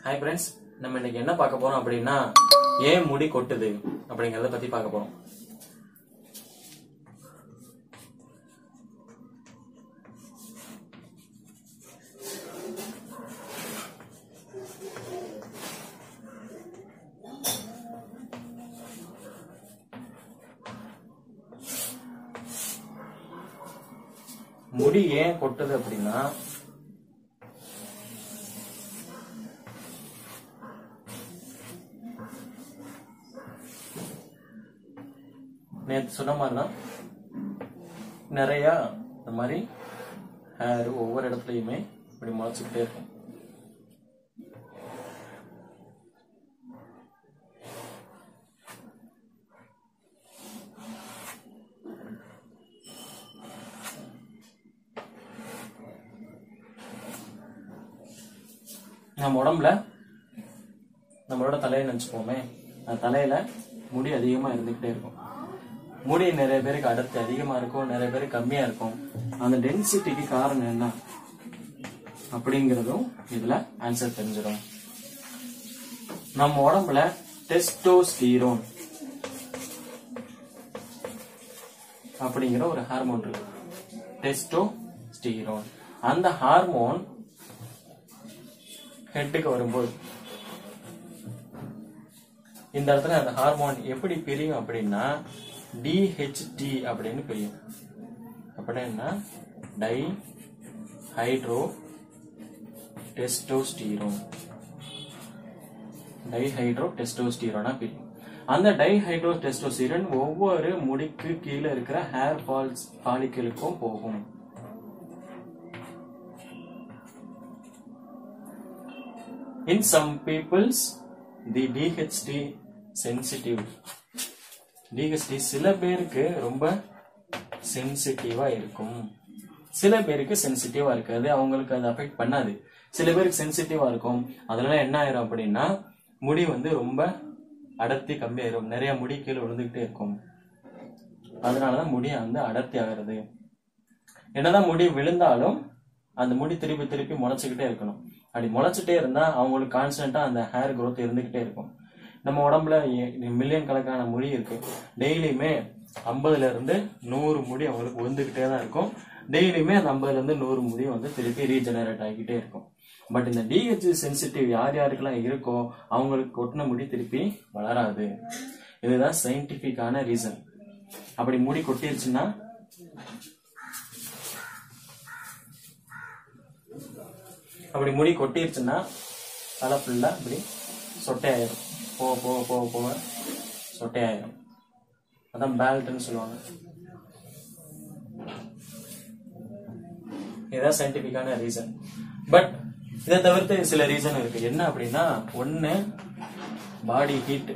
Hi friends நம்ம இன்னைக்கு என்ன பார்க்க போறோம் அப்படின்னா ஏன் முடி கொட்டுது அப்படிங்கறத பத்தி பார்க்க போறோம் முடி ஏன் கொட்டுது அப்படின்னா நேற்று சொன்ன மாதிரி தான் நிறைய இந்த மாதிரி ஹேர் ஒவ்வொரு இடத்துலையுமே இப்படி முளைச்சிக்கிட்டே இருக்கும் நம்ம உடம்புல நம்மளோட தலையை நினைச்சுப்போமே அந்த தலையில முடி அதிகமா இருந்துகிட்டே இருக்கும் முடி நிறைய பேருக்கு அடர்த்தி அதிகமா இருக்கும் நிறைய பேருக்கு கம்மியா இருக்கும் அந்த டென்சிட்டிக்கு காரணம் என்ன அப்படிங்கறதும் இதுல ஆன்சர் தெரிஞ்சிடும் நம்ம உடம்புல டெஸ்டோஸ்டீரோன் அப்படிங்கிற ஒரு ஹார்மோன் இருக்கு டெஸ்டோஸ்டீரோன் அந்த ஹார்மோன் ஹெட்டுக்கு வரும்போது இந்த இடத்துல அந்த ஹார்மோன் எப்படி பிரியும் அப்படின்னா டிஹெச்டி அப்படின்னு பிரியும் அப்படின்னா டை ஹைட்ரோ டெஸ்டோஸ்டீரோன் டைஹைட்ரோ டெஸ்டோஸ்டீரோனா பிரியும் அந்த டைஹைட்ரோ டெஸ்டோஸ்டீரோன் ஒவ்வொரு முடிக்கு கீழே இருக்கிற ஹேர் ஃபால்ஸ் ஃபாலிக்கலுக்கும் போகும் In some peoples, the DHT sensitive. DHT சில பேருக்கு ரொம்ப சென்சிட்டிவா இருக்கும் சில பேருக்கு சென்சிட்டிவா இருக்காது அவங்களுக்கு அது அஃபெக்ட் பண்ணாது சில பேருக்கு சென்சிட்டிவா இருக்கும் அதனால என்ன ஆயிரும் அப்படின்னா முடி வந்து ரொம்ப அடர்த்தி கம்மியாயிரும் நிறைய முடி கீழே விழுந்துகிட்டே இருக்கும் அதனாலதான் முடி வந்து அடர்த்தி ஆகிறது என்னதான் முடி விழுந்தாலும் அந்த முடி திருப்பி திருப்பி முளைச்சுக்கிட்டே இருக்கணும் அப்படி முளைச்சிட்டே இருந்தா அவங்களுக்கு கான்ஸ்டன்டா அந்த ஹேர் growth இருந்துகிட்டே இருக்கும் நம்ம உடம்புல மில்லியன் கணக்கான முடி இருக்கு டெய்லியுமே ஐம்பதுல இருந்து நூறு முடி அவங்களுக்கு விழுந்துகிட்டே தான் இருக்கும் டெய்லியுமே அந்த ஐம்பதுல இருந்து நூறு முடி வந்து திருப்பி ரீஜெனரேட் ஆகிக்கிட்டே இருக்கும் பட் இந்த டிஹெச் சென்சிட்டிவ் யார் யாருக்கெல்லாம் இருக்கோ அவங்களுக்கு கொட்டின முடி திருப்பி வளராது இதுதான் சயின்டிபிக்கான ரீசன் அப்படி முடி கொட்டிருச்சுன்னா அப்படி முடி கொட்டிருச்சுன்னா தலை ஃபுல்லா இப்படி சொட்டையாயிரும் போக போக போக போக சொட்டையாயிரும் அதான் பேல்ட்னு சொல்லுவாங்க இதுதான் சயின்டிபிக்கான ரீசன் பட் இதை தவிர்த்து சில ரீசன் இருக்கு என்ன அப்படின்னா ஒண்ணு பாடி ஹீட்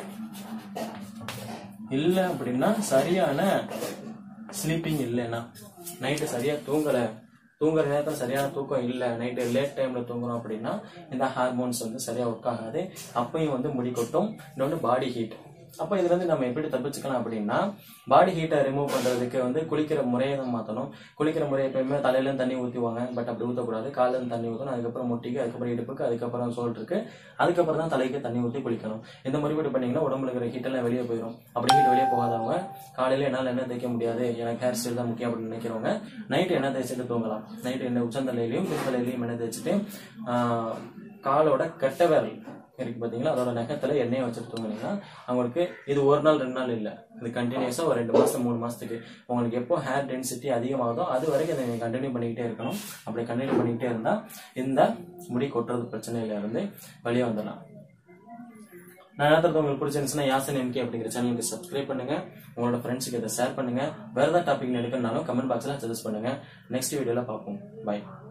இல்ல அப்படின்னா சரியான ஸ்லீப்பிங் இல்லைன்னா நைட்டு சரியா தூங்கல தூங்குற நேரத்துல சரியான தூக்கம் இல்ல நைட்டு லேட் டைம்ல தூங்குறோம் அப்படின்னா இந்த ஹார்மோன்ஸ் வந்து சரியா ஒர்க் ஆகாது அப்பயும் வந்து முடி கொட்டும் இன்னொன்று பாடி ஹீட் அப்போ இதுல இருந்து நம்ம எப்படி தப்பிச்சுக்கலாம் அப்படின்னா பாடி ஹீட்டை ரிமூவ் பண்றதுக்கு வந்து குளிக்கிற முறையை தான் மாத்தணும் குளிக்கிற முறை எப்பயுமே தலையில இருந்து தண்ணி ஊற்றுவாங்க பட் அப்படி ஊற்றக்கூடாது காலில இருந்து தண்ணி ஊற்றணும் அதுக்கப்புறம் முட்டிக்கு அதுக்கப்புறம் இடுப்புக்கு அதுக்கப்புறம் சோல்ட்டுருக்கு அதுக்கப்புறம் தான் தலைக்கு தண்ணி ஊற்றி குளிக்கணும் இந்த முறைப்படி பண்ணீங்கன்னா உடம்புல இருக்கிற ஹீட் எல்லாம் வெளியே போயிடும் அப்படி ஹீட் வெளியே போகாதவங்க காலையில என்னால் எண்ணெய் தேய்க்க முடியாது எனக்கு ஹேர் ஸ்டைல் தான் முக்கியம் அப்படின்னு நினைக்கிறவங்க நைட்டு எண்ணெய் தேய்ச்சிட்டு தூங்கலாம் நைட்டு எண்ணெய் உச்சந்தலையிலையும் பின்தலையிலையும் எண்ணெய் தேய்ச்சிட்டு ஆஹ், காலோட கட்டை விரல் இருக்கு பாத்தீங்களா அதோட நகத்துல எண்ணெயை வச்சுட்டு தூங்குனீங்கன்னா அவங்களுக்கு இது ஒரு நாள் ரெண்டு நாள் இல்ல இது கண்டினியூஸா ஒரு ரெண்டு மாசம் மூணு மாசத்துக்கு உங்களுக்கு எப்போ ஹேர் டென்சிட்டி அதிகமாகுதோ அது வரைக்கும் அதை நீங்க கண்டினியூ பண்ணிக்கிட்டே இருக்கணும் அப்படி கண்டினியூ பண்ணிக்கிட்டே இருந்தா இந்த முடி கொட்டுறது பிரச்சனையில இருந்து வெளியே வந்துடலாம் நான் நேரத்தில் உங்களுக்கு பிடிச்சிருந்துச்சுன்னா யாசன் எம்கே அப்படிங்கிற சேனலுக்கு சப்ஸ்கிரைப் பண்ணுங்க உங்களோட ஃப்ரெண்ட்ஸுக்கு இதை ஷேர் பண்ணுங்க வேற ஏதாவது டாபிக் எடுக்கணும்னாலும் கமெண்ட் பாக்ஸ்ல சஜஸ்ட் பண்ணுங்க நெக்ஸ்ட் வீடியோல பார்ப்போம் பை